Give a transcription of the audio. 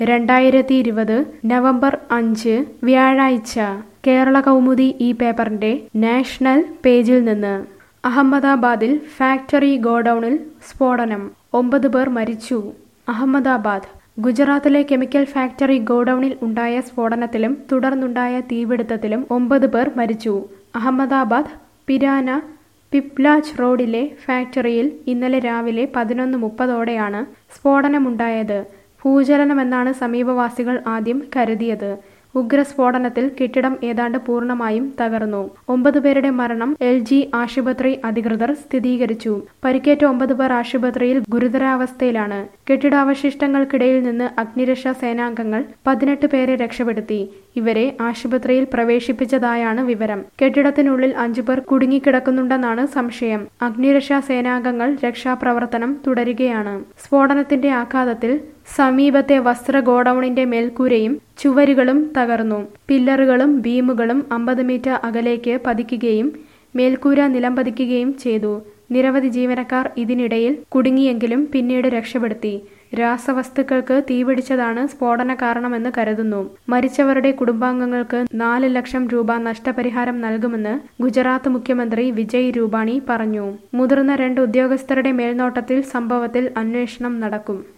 രണ്ടായിരത്തി ഇരുപത് നവംബർ അഞ്ച് വ്യാഴാഴ്ച കേരള കൗമുദി ഈ പേപ്പറിന്റെ നാഷണൽ പേജിൽ നിന്ന് അഹമ്മദാബാദിൽ ഫാക്ടറി ഗോഡൌണിൽ സ്ഫോടനം ഒമ്പത് പേർ മരിച്ചു അഹമ്മദാബാദ് ഗുജറാത്തിലെ കെമിക്കൽ ഫാക്ടറി ഗോഡൌണിൽ ഉണ്ടായ സ്ഫോടനത്തിലും തുടർന്നുണ്ടായ തീപിടുത്തത്തിലും ഒമ്പത് പേർ മരിച്ചു അഹമ്മദാബാദ് പിരാന പിപ്ലാജ് റോഡിലെ ഫാക്ടറിയിൽ ഇന്നലെ രാവിലെ പതിനൊന്ന് മുപ്പതോടെയാണ് സ്ഫോടനമുണ്ടായത് ഭൂചലനമെന്നാണ് സമീപവാസികൾ ആദ്യം കരുതിയത് ഉഗ്രസ്ഫോടനത്തിൽ കെട്ടിടം ഏതാണ്ട് പൂർണ്ണമായും തകർന്നു ഒമ്പത് പേരുടെ മരണം എൽ ജി ആശുപത്രി അധികൃതർ സ്ഥിരീകരിച്ചു പരിക്കേറ്റ ഒമ്പത് പേർ ആശുപത്രിയിൽ ഗുരുതരാവസ്ഥയിലാണ് കെട്ടിടാവശിഷ്ടങ്ങൾക്കിടയിൽ നിന്ന് അഗ്നിരക്ഷാ സേനാംഗങ്ങൾ പതിനെട്ട് പേരെ രക്ഷപ്പെടുത്തി ഇവരെ ആശുപത്രിയിൽ പ്രവേശിപ്പിച്ചതായാണ് വിവരം കെട്ടിടത്തിനുള്ളിൽ അഞ്ചുപേർ കുടുങ്ങിക്കിടക്കുന്നുണ്ടെന്നാണ് സംശയം അഗ്നിരക്ഷാ സേനാംഗങ്ങൾ രക്ഷാപ്രവർത്തനം തുടരുകയാണ് സ്ഫോടനത്തിന്റെ ആഘാതത്തിൽ സമീപത്തെ വസ്ത്ര ഗോഡൌണിന്റെ മേൽക്കൂരയും ചുവരുകളും തകർന്നു പില്ലറുകളും ബീമുകളും അമ്പത് മീറ്റർ അകലേക്ക് പതിക്കുകയും മേൽക്കൂര നിലംപതിക്കുകയും ചെയ്തു നിരവധി ജീവനക്കാർ ഇതിനിടയിൽ കുടുങ്ങിയെങ്കിലും പിന്നീട് രക്ഷപ്പെടുത്തി രാസവസ്തുക്കൾക്ക് തീപിടിച്ചതാണ് സ്ഫോടന കാരണമെന്ന് കരുതുന്നു മരിച്ചവരുടെ കുടുംബാംഗങ്ങൾക്ക് നാല് ലക്ഷം രൂപ നഷ്ടപരിഹാരം നൽകുമെന്ന് ഗുജറാത്ത് മുഖ്യമന്ത്രി വിജയ് രൂപാണി പറഞ്ഞു മുതിർന്ന രണ്ട് ഉദ്യോഗസ്ഥരുടെ മേൽനോട്ടത്തിൽ സംഭവത്തിൽ അന്വേഷണം നടക്കും